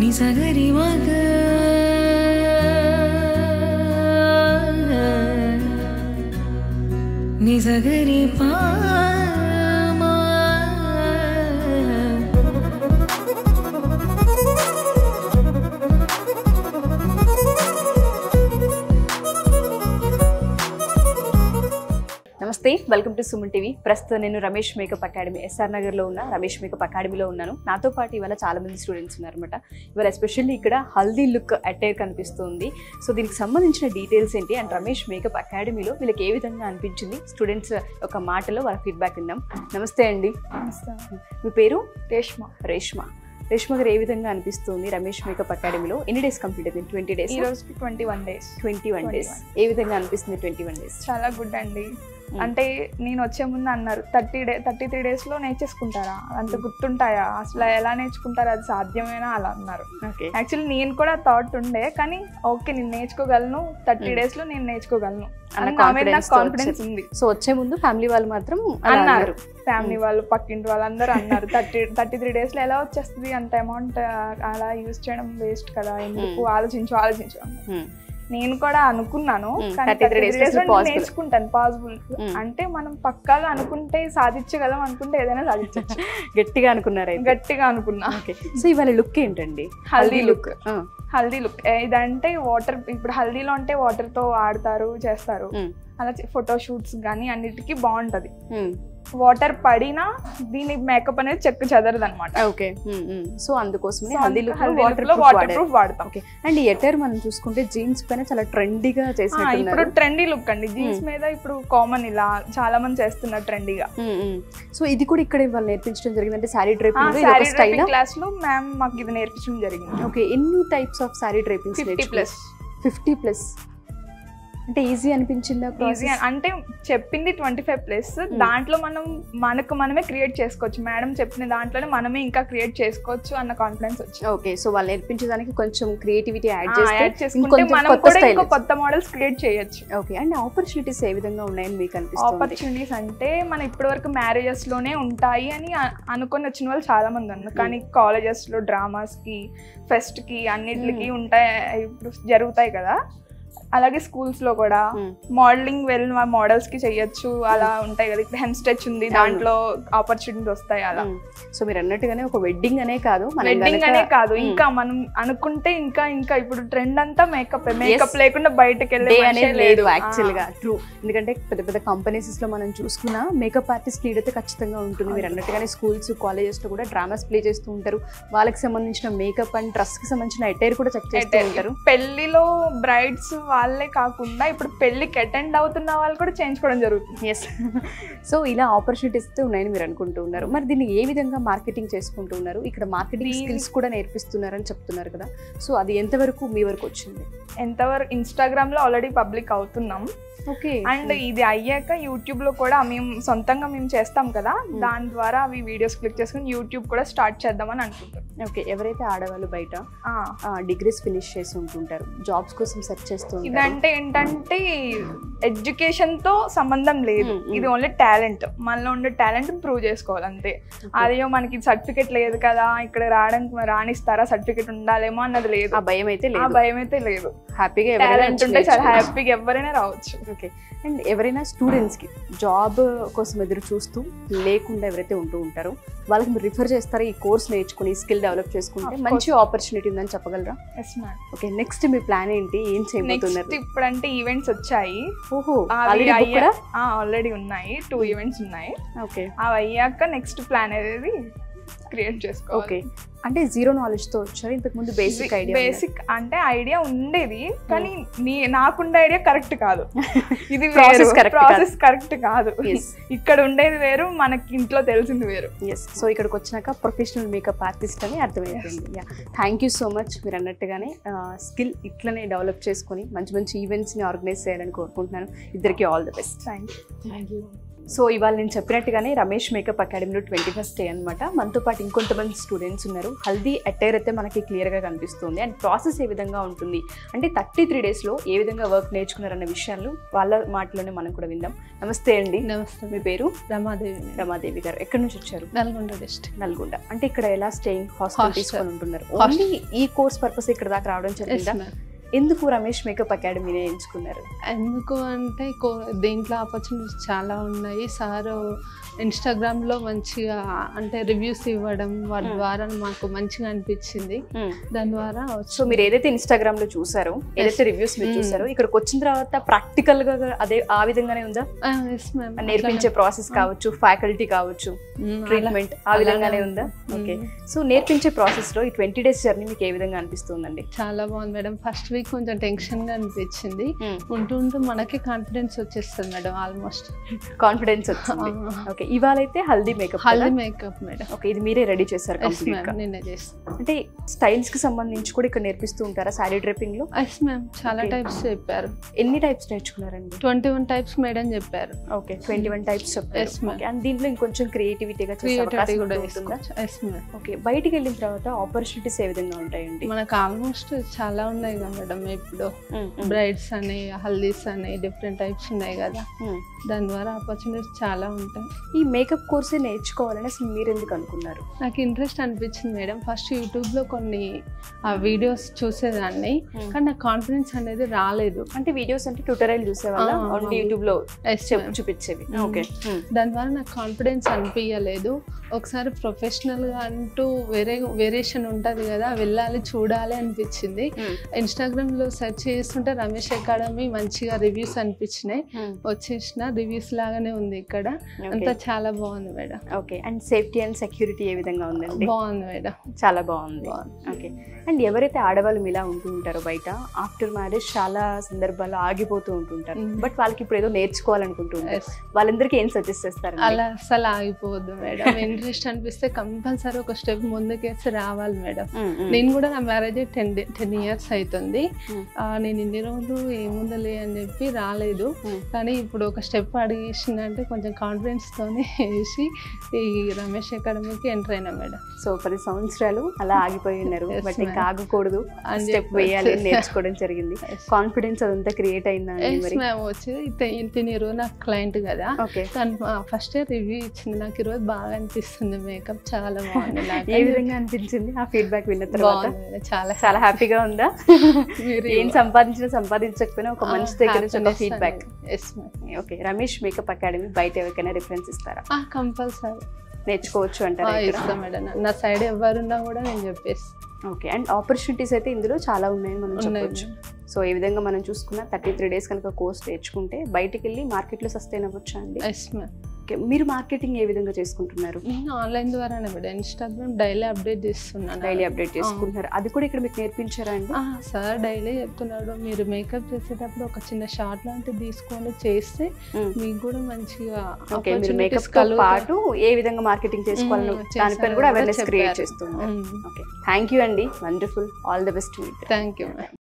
నిజగరి మగ నిజగరి పామా నమస్తే welcome to Suman TV ప్రస్తుతం నేను రమేష్ మేకప్ అకాడమీ ఎస్ఆర్ నగర్లో ఉన్న రమేష్ మేకప్ అకాడమీలో ఉన్నాను నాతో పాటు ఇవాళ చాలా మంది స్టూడెంట్స్ ఉన్నారనమాట ఇవాళ ఎస్పెషల్లీ ఇక్కడ హల్దీ లుక్ అటైర్ కనిపిస్తుంది సో దీనికి సంబంధించిన డీటెయిల్స్ ఏంటి అండ్ రమేష్ మేకప్ అకాడమీలో వీళ్ళకి ఏ విధంగా అనిపించింది స్టూడెంట్స్ ఒక మాటలో వాళ్ళ ఫీడ్బ్యాక్ విందాం నమస్తే అండి మీ పేరు రేష్మ రేష్మ రేష్మ గారు ఏ విధంగా అనిపిస్తుంది రమేష్ మేకప్ అకాడమీలో ఎన్ని డేస్ కంప్లీట్ అయింది ట్వంటీ డేస్ ఈ రోజుకి twenty one days twenty one days ఏ విధంగా అనిపిస్తుంది ట్వంటీ వన్ డేస్ చాలా గుడ్ అండి అంటే నేను వచ్చే ముందు అన్నారు thirty day thirty three days లో నేర్చేసుకుంటారా అంత గుర్తుంటాయా అసలు ఎలా నేర్చుకుంటారా అది సాధ్యమేనా అలా అన్నారు ఓకే యాక్చువల్లీ నేను కూడా థాట్ ఉండే కానీ ఓకే నేను నేర్చుకోగలను థర్టీ Mm. డేస్ లో నేను నేర్చుకోగలను అన్న అని నా మీద confidence నాకు తో కాన్ఫిడెన్స్ వచ్చారు. ఉంది సో వచ్చే ముందు ఫ్యామిలీ వాళ్ళు మాత్రం అలా అన్నారు అన్నారు ఫ్యామిలీ వాళ్ళు పక్కింటి వాళ్ళు అందరూ అన్నారు థర్టీ థర్టీ త్రీ డేస్ లో ఎలా వచ్చేస్తుంది అంత అమౌంట్ అలా యూజ్ చేయడం వేస్ట్ కదా ఎందుకు ఆలోచించు ఆలోచించు అన్నారు. Hmm. నేను కూడా అనుకున్నాను Hmm, కానీ 33 33 days days లో లో నేను possible. నేర్చుకుంటాను పాసిబుల్ Hmm. అంటే మనం పక్కాగా అనుకుంటే సాధించగలం అనుకుంటే ఏదైనా సాధించవచ్చు గట్టిగా అనుకున్నారు అయితే గట్టిగా అనుకున్నా ఓకే సో ఇవాళ లుక్ ఏంటండి హల్దీ లుక్ ఆ, హల్దీ లుక్ ఇదంటే వాటర్ ఇప్పుడు హల్దీలో అంటే వాటర్ తో ఆడతారు చేస్తారు ఉమ్, అలా ఫోటో షూట్స్ కానీ అన్నిటికీ బాగుంటది ఉమ్, వాటర్ పడినా దీని మేకప్ అనేది చెక్కు చెదరదు అనమాట ఓకే ఉమ్, ఉమ్. సో అందుకోసమే హల్దీ లుక్ వాటర్ లో వాటర్ ప్రూఫ్ వాడతాం ఓకే అండ్ ఈ ఎటర్ మనం చూసుకుంటే జీన్స్ పైన చాలా ట్రెండీగా ఆ, ఇప్పుడు చేసినట్టున్నారు ట్రెండీ లుక్ అండి జీన్స్ మీద ఇప్పుడు కామన్ ఇలా చాలా మంది చేస్తున్నారు ట్రెండీగా ఉమ్, ఉమ్. సో ఇది కూడా ఇక్కడ ఇవాళ నేర్పించడం జరిగింది అంటే శారీ డ్రైపింగ్ ఇది ఒక శారీ స్టైల్ క్లాస్ లో మ్యామ్ మాకు ఇది నేర్పించడం జరిగింది ఓకే ఎన్ని types of sari drapings fifty plus fifty plus అంటే ఈజీ అనిపించిందా ఈజీ ప్రాసెస్ అంటే చెప్పింది ట్వంటీ ఫైవ్ ప్లస్ దాంట్లో మనం మనకు మనమే క్రియేట్ చేసుకోవచ్చు మేడం చెప్పిన దాంట్లోనే మనమే ఇంకా క్రియేట్ చేసుకోవచ్చు అన్న కాన్ఫిడెన్స్ వచ్చింది ఓకే సో వాళ్ళు నేర్పించడానికి కొంచెం క్రియేటివిటీ యాడ్ ఆ, యాడ్ చేస్తే చేసుకుంటే ఇంకొంచెం మనం కొత్త కూడా స్టైల్ ఇంకో కొత్త మోడల్స్ క్రియేట్ చేయొచ్చు ఓకే అండ్ ఆపర్చునిటీస్ ఏ విధంగా ఉన్నాయని మీకు అనిపిస్తుంది ఆపర్చునిటీస్ అంటే మన ఇప్పటి వరకు మ్యారేజెస్ లోనే ఉంటాయి అని అ- అనుకొని వచ్చిన వాళ్ళు చాలా మంది ఉన్నారు కానీ కాలేజెస్ లో డ్రామాస్ కి ఫెస్ట్ కి అన్నిటికి ఉంటాయి ఇప్పుడు జరుగుతాయి కదా అలాగే స్కూల్స్ లో కూడా Hmm. మోడలింగ్ వెళ్ళిన మోడల్స్ కి చెయ్యొచ్చు అలా ఉంటాయి కదా ఇప్పుడు హెమ్ స్టెచ్ ఉంది దాంట్లో ఆపర్చునిటీస్ వస్తాయి అలా సో మీరు అన్నట్టుగానే ఒక వెడ్డింగ్ అనే కాదు మనం వెడ్డింగ్ గనక- అనే కాదు Hmm. ఇంకా మనం అనుకుంటే ఇంకా ఇంకా ఇప్పుడు ట్రెండ్ అంతా మేకప్ మేకప్ లేకుండా బయటకు డే వెళ్ళే అనేది మనిషే లేదు ఆ. యాక్చువల్ గా ట్రూ ఎందుకంటే పెద్ద పెద్ద కంపెనీస్ లో మనం చూసుకున్నా మేకప్ ఆర్టిస్ట్ లీడ్ అయితే ఖచ్చితంగా ఉంటుంది మీరు అన్నట్టుగానే స్కూల్స్ కాలేజెస్ లో కూడా డ్రామాస్ ప్లే చేస్తూ ఉంటారు వాళ్ళకి సంబంధించిన మేకప్ అండ్ డ్రెస్ కి సంబంధించిన అటైర్ కూడా చెక్ చేస్తూ ఉంటారు పెళ్లిలో బ్రైడ్స్ వాళ్ళే కాకుండా ఇప్పుడు పెళ్లికి అటెండ్ అవుతున్న వాళ్ళు కూడా చేయించుకోవడం జరుగుతుంది ఎస్ సో ఇలా ఆపర్చునిటీస్ ఉన్నాయని మీరు అనుకుంటూ ఉన్నారు మరి దీన్ని ఏ విధంగా మార్కెటింగ్ చేసుకుంటూ ఉన్నారు ఇక్కడ మార్కెటింగ్ దీని- స్కిల్స్ కూడా నేర్పిస్తున్నారని చెప్తున్నారు కదా సో అది ఎంతవరకు మీ వరకు వచ్చింది ఎంతవరకు ఇన్స్టాగ్రామ్ లో ఆల్రెడీ పబ్లిక్ అవుతున్నాం ఓకే అండ్ ఇది అయ్యాక యూట్యూబ్ లో కూడా మేము సొంతంగా మేము చేస్తాం కదా దాని ద్వారా అవి వీడియోస్ క్లిక్ చేసుకుని యూట్యూబ్ కూడా స్టార్ట్ చేద్దామని అనుకుంటున్నాం ఓకే ఎవరైతే ఆడవాళ్ళు బయట ఆ, డిగ్రీస్ ఫినిష్ చేసి ఉంటుంటారు జాబ్స్ కోసం సెర్చ్ చేస్తూ ఉంటారు ఇదంటే ఏంటంటే ఎడ్యుకేషన్ తో సంబంధం లేదు Mm, mm. ఇది ఓన్లీ టాలెంట్ మనలో ఉండే టాలెంట్ ప్రూవ్ చేసుకోవాలి అంతే అదేయో మనకి సర్టిఫికెట్ లేదు కదా ఇక్కడ రావడానికి రాణిస్తారా సర్టిఫికెట్ ఉండాలేమో అన్నది లేదు ఆ భయం అయితే ఆ లేదు భయం అయితే లేదు హ్యాపీగా టాలెంట్ ఉంటే చాలా ఎవరైనా హ్యాపీగా ఎవరైనా రావచ్చు ఓకే అండ్ ఎవరైనా స్టూడెంట్స్ కి జాబ్ కోసం ఎదురు చూస్తూ లేకుండా ఎవరైతే ఉంటూ ఉంటారో వాళ్ళకి మీరు రిఫర్ చేస్తారా ఈ కోర్స్ నేర్చుకుని స్కిల్ డెవలప్ చేసుకుంటే Of మంచి ఆపర్చునిటీ ఉందని చెప్పగలరా ఎస్ మ్యామ్ ఓకే నెక్స్ట్ మీ ప్లాన్ ఏంటి ఏం చేయబోతున్నారు నెక్స్ట్ ఇప్పుడు అంటే ఈవెంట్స్ వచ్చాయి ఓహో అవి ఆల్రెడీ బుక్ అయ్యా- కూడా ఆ, ఆల్రెడీ ఉన్నాయి టూ ఈవెంట్స్ ఉన్నాయి ఓకే అవి అయ్యాక నెక్స్ట్ ప్లాన్ అనేది క్రియేట్ చేసుకోవాలి ఓకే అంటే జీరో నాలెడ్జ్ తో వచ్చారు ఇంతకు ముందు బేసిక్ ఐడియా బేసిక్ అంటే ఐడియా ఉండేది కానీ నీ నాకుండే ఐడియా కరెక్ట్ కాదు ఇది Process correct ప్రాసెస్ కరెక్ట్ కాదు Yes. ఇక్కడ ఉండేది వేరు మనకి ఇంట్లో తెలిసింది వేరు ఎస్ సో ఇక్కడికి వచ్చినాక ప్రొఫెషనల్ మేకప్ ఆర్టిస్ట్ అని అర్థమైపోయింది yeah thank you so much మీరు అన్నట్టుగానే స్కిల్ ఇట్లనే డెవలప్ చేసుకొని మంచి మంచి ఈవెంట్స్ని ఆర్గనైజ్ చేయాలని కోరుకుంటున్నాను ఇద్దరికి all the best thank you so ఇవాళ నేను చెప్పినట్టుగానే రమేష్ మేకప్ అకాడమీలో ట్వంటీ ఫస్ట్ డే అనమాట మనతో పాటు ఇంకొంతమంది స్టూడెంట్స్ ఉన్నారు హల్దీ అటైర్ అయితే మనకి క్లియర్గా కనిపిస్తుంది అండ్ ప్రాసెస్ ఏ విధంగా ఉంటుంది అంటే థర్టీ త్రీ డేస్లో ఏ విధంగా వర్క్ నేర్చుకున్నారన్న విషయాలు వాళ్ళ మాటలోనే మనం కూడా విందాం నమస్తే అండి నమస్తే మీ పేరు రమాదేవి మేడం. రమాదేవి గారు ఎక్కడి నుంచి వచ్చారు నల్గొండ డిస్ట్రిక్ట్ నల్గొండ అంటే ఇక్కడ ఎలా స్టేయింగ్ హాస్టల్ Hostel. తీసుకొని ఉంటున్నారు Hostel. ఓన్లీ ఈ కోర్స్ పర్పస్ ఇక్కడ దాకా రావడం జరిగిందా ఎందుకు రమేష్ మేకప్ అకాడమీనే ఎంచుకున్నారు ఎందుకు అంటే కో- దీంట్లో ఆపర్చునిటీస్ చాలా ఉన్నాయి సార్ ఇన్స్టాగ్రామ్లో మంచిగా అంటే రివ్యూస్ ఇవ్వడం వాటి Hmm. ద్వారా మాకు మంచిగా అనిపించింది దాని ద్వారా సో మీరు ఏదైతే ఇన్స్టాగ్రామ్ లో చూసారో ఏదైతే రివ్యూస్ మీరు Mm. చూసారో ఇక్కడికి వచ్చిన తర్వాత ప్రాక్టికల్ గా అదే ఆ విధంగానే ఉందా నేర్పించే ప్రాసెస్ కావచ్చు ఫ్యాకల్టీ కావచ్చు ట్రీట్మెంట్ ఆ విధంగానే ఉందా ఓకే సో నేర్పించే ప్రాసెస్ లో ఈ ట్వంటీ డేస్ జర్నీ మీకు ఏ విధంగా అనిపిస్తుందండి చాలా బాగుంది మేడం ఫస్ట్ వీక్ కొంచెం టెన్షన్ గా అనిపించింది ఉంటూ ఉంటూ మనకి కాన్ఫిడెన్స్ వచ్చేస్తుంది మేడం ఆల్మోస్ట్ కాన్ఫిడెన్స్ వచ్చింది ఓకే ఇవాళ అయితే haldi makeup haldi makeup madam okay ఇది మీరే రెడీ చేశారు ఎస్ కంప్లీట్ గా మ్యామ్ నిన్నే చేస్తాను అంటే స్టైల్స్ కి సంబంధించి కూడా ఇక్కడ నేర్పిస్తూ ఉంటారా శారీ డ్రెప్పింగ్ లో ఎస్ మ్యామ్ చాలా Okay. టైప్స్ చెప్పారు ఎన్ని టైప్స్ నేర్చుకున్నారండి ట్వంటీ వన్ టైప్స్ మేడం చెప్పారు okay twenty one types Yes, చెప్పారు ma'am. Okay, and దీంట్లో ఇంకొంచెం క్రియేటివిటీగా చేసే క్రియేటివిటీ అవకాశం కూడా ఉంటుందా వేసుకోవచ్చు ఎస్ మ్యామ్ ఓకే బయటికి వెళ్ళిన తర్వాత ఆపర్చునిటీస్ ఏ విధంగా ఉంటాయండి మనకు ఆల్మోస్ట్ చాలా ఉన్నాయి కదా మేడం ఇప్పుడు మ్మ్, మ్మ్, బ్రైడ్స్ అని హల్దీస్ అని డిఫరెంట్ టైప్స్ ఉన్నాయి కదా మ్మ్. దాని ద్వారా ఆపర్చునిటీస్ చాలా ఉంటాయి ఈ మేకప్ కోర్సే నేర్చుకోవాలని అసలు మీరు ఎందుకు అనుకున్నారు నాకు ఇంట్రెస్ట్ అనిపించింది మేడం ఫస్ట్ యూట్యూబ్లో కొన్ని ఆ వీడియోస్ చూసేదాన్ని Hmm. కానీ నాకు కాన్ఫిడెన్స్ అనేది రాలేదు అంటే వీడియోస్ అంటే ట్యూటోరియల్ చూసేవాళ్ళ ఆ, ఓన్లీ ఆ. యూట్యూబ్ లో Yes, చెప్- ma'am. చూపించేవి మ్మ్. ఓకే దాని ద్వారా నాకు కాన్ఫిడెన్స్ అనిపించలేదు ఒకసారి ప్రొఫెషనల్గా అంటూ వేరే వేరియేషన్ ఉంటుంది కదా వెళ్ళాలి చూడాలి అనిపించింది ఇన్స్టాగ్రామ్లో సెర్చ్ చేస్తుంటే రమేష్ అకాడమీ మంచిగా రివ్యూస్ అనిపించినాయి వచ్చేసిన రివ్యూస్ లాగానే ఉంది ఇక్కడ అంతా చాలా బాగుంది madam okay and safety and security ఏ విధంగా ఉందండి బాగుంది మేడం చాలా బాగుంది బాగుంది ఓకే అండ్ ఎవరైతే ఆడవాళ్ళు ఇలా ఉంటూ ఉంటారో బయట ఆఫ్టర్ మ్యారేజ్ చాలా సందర్భాల్లో ఆగిపోతూ ఉంటుంటారు Mm. బట్ వాళ్ళకి ఇప్పుడు ఏదో నేర్చుకోవాలనుకుంటూ ఉంటారు Yes. వాళ్ళందరికీ ఏం సజెస్ట్ చేస్తారు అలా అసలు ఆగిపోవద్దు మేడం ఇంట్రెస్ట్ అనిపిస్తే కంపల్సరీ ఒక స్టెప్ ముందుకేసి రావాలి మేడం నేను కూడా నా మ్యారేజ్ టెన్ టెన్ ఇయర్స్ అవుతుంది Hmm. ఆ, నేను ఇన్ని రోజులు ఏముందలే అని చెప్పి రాలేదు Hmm. కానీ ఇప్పుడు ఒక స్టెప్ అడిగేసిందంటే కొంచెం కాన్ఫిడెన్స్ తోనే వేసి ఈ రమేష్ అకాడమీకి ఎంటర్ అయినా మేడం సో పది సంవత్సరాలు అలా ఆగిపోయి ఉన్నారు Yes, బట్ ma'am. ఇంకా ఆగకూడదు అని స్టెప్ చెప్పి వేయాలి అని వచ్చేసి- నేర్చుకోవడం జరిగింది కాన్ఫిడెన్స్ అదంతా క్రియేట్ అయిందా అండి మరి మేము వచ్చి తినిరు నాకు క్లయింట్ కదా ఓకే తను ఫస్ట్ రివ్యూ ఇచ్చింది నాకు ఈరోజు బాగా అనిపిస్తుంది మేకప్ చాలా బాగుంది నాకు ఏ విధంగా అనిపించింది ఆ ఫీడ్బ్యాక్ విన్న తర్వాత బాగుంది మేడం, చాలా చాలా హ్యాపీగా ఉందా మీరు ఏం సంపాదించినా సంపాదించకపోయినా ఒక మనిషి దగ్గర నుంచి ఒక feedback yes ma'am okay Ramesh makeup academy బయట ఎవరికైనా రిఫరెన్స్ ఇస్తారా కంపల్సరీ నేర్చుకోవచ్చు అంటారా ఇక్కడ ఇస్తాం మేడం నా సైడ్ ఎవరున్నా కూడా నేను చెప్పేసి ఓకే అండ్ ఆపర్చునిటీస్ అయితే ఇందులో చాలా ఉన్నాయని మనం ఉన్నాయి చెప్పొచ్చు సో ఏ విధంగా మనం చూసుకున్న థర్టీ త్రీ డేస్ కనుక కోర్స్ నేర్చుకుంటే బయటికి వెళ్ళి మార్కెట్లో సస్టైన్ అవ్వచ్చా అండి ఎస్ మ్యామ్ ఓకే మీరు మార్కెటింగ్ ఏ విధంగా చేసుకుంటున్నారు నేను ఆన్లైన్ ద్వారానే మేడం ఇన్స్టాగ్రామ్ డైలీ అప్డేట్ చేస్తున్నాను డైలీ అప్డేట్ చేసుకుంటున్నారు అది కూడా ఇక్కడ మీకు నేర్పించారా అండి సార్ డైలీ చెప్తున్నాడు మీరు మేకప్ చేసేటప్పుడు ఒక చిన్న షార్ట్ లాంటిది తీసుకొని చేస్తే Mm. మీకు కూడా మంచిగా ఓకే మీరు opportunities మేకప్ తో కలుగుతాయి. పాటు ఏ విధంగా మార్కెటింగ్ చేసుకోవాలని Mm, దానిపైన చేశారు కూడా కూడా అవేర్నెస్ క్రియేట్ చెప్పారు. చేస్తున్నారు Mm. ఓకే థ్యాంక్ యూ అండి wonderful all the best thank you ma'am